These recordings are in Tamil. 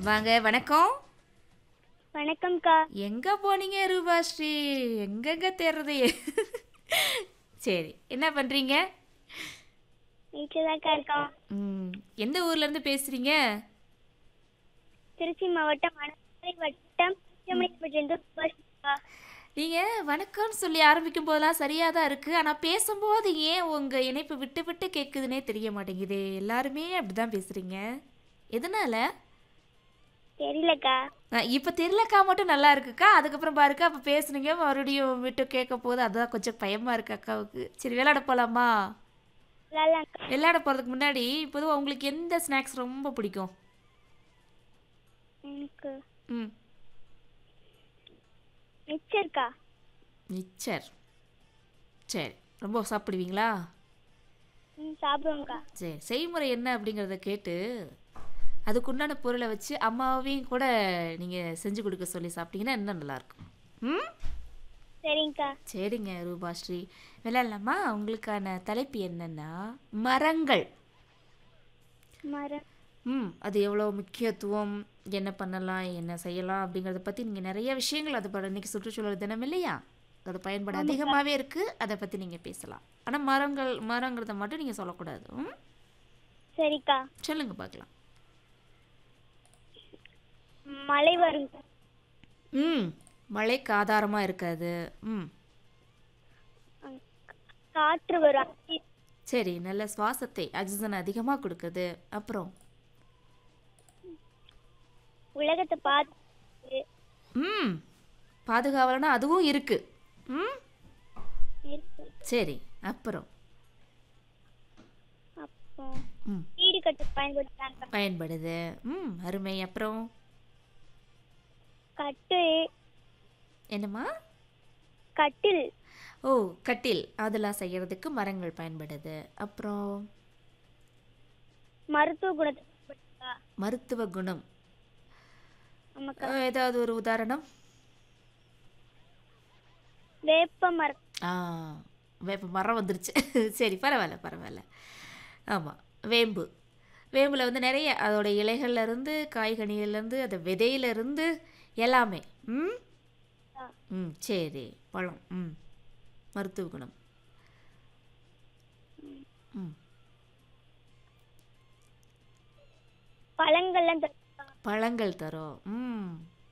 வாங்க வணக்கம் வணக்கம்க்கா எங்க போனீங்க ரூபாஸ்ரீ எங்கெங்க தேடுறது சரி என்ன பண்றீங்க வீட்டில் தான்க்கா இருக்கோம் ம், எந்த ஊர்ல இருந்து பேசுறீங்க திருச்சி மாவட்டம் மணப்பாறை வட்டம் திருமணிப்பட்டிலிருந்து சுபாஷ்க்கா நீங்க வணக்கம்னு சொல்லி ஆரம்பிக்கும் போதெல்லாம் சரியா தான் இருக்கு ஆனா பேசும்போது ஏன் உங்க இணைப்பு விட்டு விட்டு கேட்குதுன்னே தெரிய மாட்டேங்குது எல்லாருமே அப்படிதான் பேசுறீங்க எதனால தெரியலக்கா அஹ், இப்ப தெரியலக்கா மட்டும் நல்லா இருக்குக்கா அதுக்கப்புறம் பாருக்கா அப்ப பேசுனீங்க மறுபடியும் விட்டு கேட்க போது அதுதான் கொஞ்சம் பயமா இருக்கு அக்காவுக்கு சரி விளையாட போலாமா விளாட்லாம்க்கா விளையாட போறதுக்கு முன்னாடி பொதுவாக உங்களுக்கு எந்த ஸ்நாக்ஸ் ரொம்ப பிடிக்கும் எனக்கு ம் மிச்சர்க்கா மிச்சர் சரி ரொம்ப சாப்பிடுவீங்களா ம் சாப்பிடுவோம்க்கா சரி செய்முறை என்ன அப்படிங்கிறத கேட்டு அதுக்குண்டான பொருளை வச்சு அம்மாவையும் கூட நீங்கள் செஞ்சு கொடுக்க சொல்லி சாப்பிட்டீங்கன்னா இன்னும் நல்லாயிருக்கும் ம் சரிங்கக்கா சரிங்க ரூபாஸ்ரீ விளையாடலாமா உங்களுக்கான தலைப்பு என்னன்னா மரங்கள் மரம் ம் அது எவ்வளோ முக்கியத்துவம் என்ன பண்ணலாம் என்ன செய்யலாம் அப்படிங்கிறத பற்றி நீங்கள் நிறைய விஷயங்கள் அது பட இன்னைக்கு சுற்றுச்சூழல் தினம் இல்லையா அது பயன்பாடு அதிகமாகவே இருக்குது அதை பற்றி நீங்கள் பேசலாம் ஆனால் மரங்கள் மரங்கிறத மட்டும் நீங்கள் சொல்லக்கூடாது ம் சரிக்கா சொல்லுங்க பார்க்கலாம் மழை வருங்க ம் மழைக்கு ஆதாரமாக இருக்காது ம் காற்று வரும் சரி நல்ல சுவாசத்தை ஆக்சிஜன் அதிகமாக கொடுக்குது அப்புறம் உலகத்தை பார்த்து ம் பாதுகாவலனா அதுவும் இருக்குது ம் இருக்கு சரி அப்புறம் அப்போ ம் வீடு கட்ட பயன்படுத்துறாங்க பயன்படுது ம் அருமை அப்புறம் கட்டு என்னம்மா கட்டில் ஓ கட்டில் அதெல்லாம் செய்யறதுக்கு மரங்கள் பயன்படுது அப்புறம் மருத்துவ குணத்தை பயன்படுத்துறா. மருத்துவ குணம் ஆமாக்கா அஹ், ஏதாவது ஒரு உதாரணம் வேப்ப மரம் ஆ வேப்ப மரம் வந்துருச்சு சரி பரவாயில்ல பரவாயில்ல ஆமாம் வேம்பு வேம்பில் வந்து நிறைய அதோட இலைகள்ல இருந்து காய்கனிகள்லேருந்து அந்த விதையிலேருந்து எல்லாமே ம் ஆ. ம் சரி பழம் ம் மருத்துவ குணம் ம் பழங்கள்லாம் தருவாங்க. பழங்கள் தரும் ம்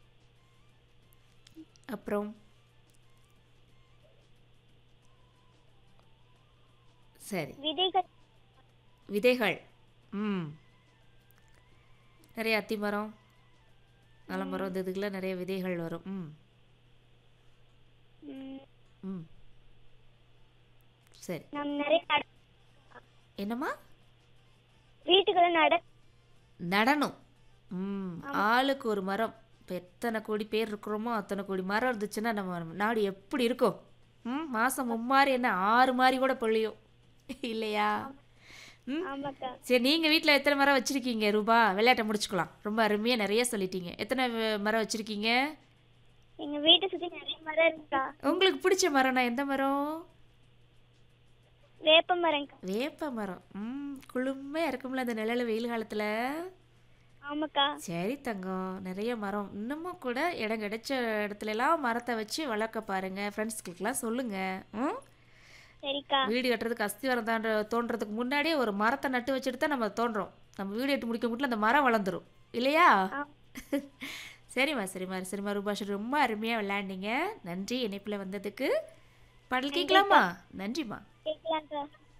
அப்புறம் சரி விதைகள் விதைகள் ம் நிறைய அத்தி மரம் மரம் இந்த இதுக்கெல்லாம் நிறைய விதைகள் வரும் ம் ம், ம் சரி நம் நிறைய நட என்னம்மா வீட்டுகளை நட நடணும் ம் ஆளுக்கு ஒரு மரம் இப்போ எத்தனை கோடி பேர் இருக்கிறோமோ அத்தனை கோடி மரம் இருந்துச்சுன்னா நம்ம நாடு எப்படி இருக்கும் ம் மாதம் மும்மாரி என்ன ஆறு மாதிரி கூட பொழியும் இல்லையா ம் ஆமாக்கா சரி நீங்கள் வீட்டில் எத்தனை மரம் வச்சுருக்கீங்க ரூபா விளையாட்டை முடிச்சுக்கலாம் ரொம்ப அருமையாக நிறைய சொல்லிட்டீங்க எத்தனை வ- மரம் வச்சுருக்கீங்க எங்க வீட்டை சுத்தி நிறைய மரம் இருக்கா உங்களுக்கு பிடிச்ச மரம்னா எந்த மரம் வேப்ப மரம்க்கா வேப்ப மரம் ம் குளுமையாக இருக்கும்ல அந்த நிழல் வெயில் காலத்தில் ஆமாக்கா சரி தங்கம் நிறைய மரம் இன்னமும் கூட இடம் கிடைச்ச இடத்துல எல்லாம் மரத்தை வச்சு வளர்க்க பாருங்க ஃப்ரெண்ட்ஸ்களுக்கெல்லாம் சொல்லுங்க ம் சரிக்கா வீடு கட்டுறதுக்கு அஸ்திவாரம் தாண்ட தோன்றதுக்கு முன்னாடியே ஒரு மரத்தை நட்டு வச்சுட்டு தான் நம்ம தோன்றோம் நம்ம வீடு எட்டு முடிக்க முடியல அந்த மரம் வளர்ந்துரும் இல்லையா ஆ. சரிம்மா சரிம்மா சரிம்மா ரூபாஷ் ரொம்ப அருமையாக விளையாண்டீங்க நன்றி இணைப்பில் வந்ததுக்கு பாடல் கேட்கலாமா நன்றிம்மா கேட்கலாம்க்கா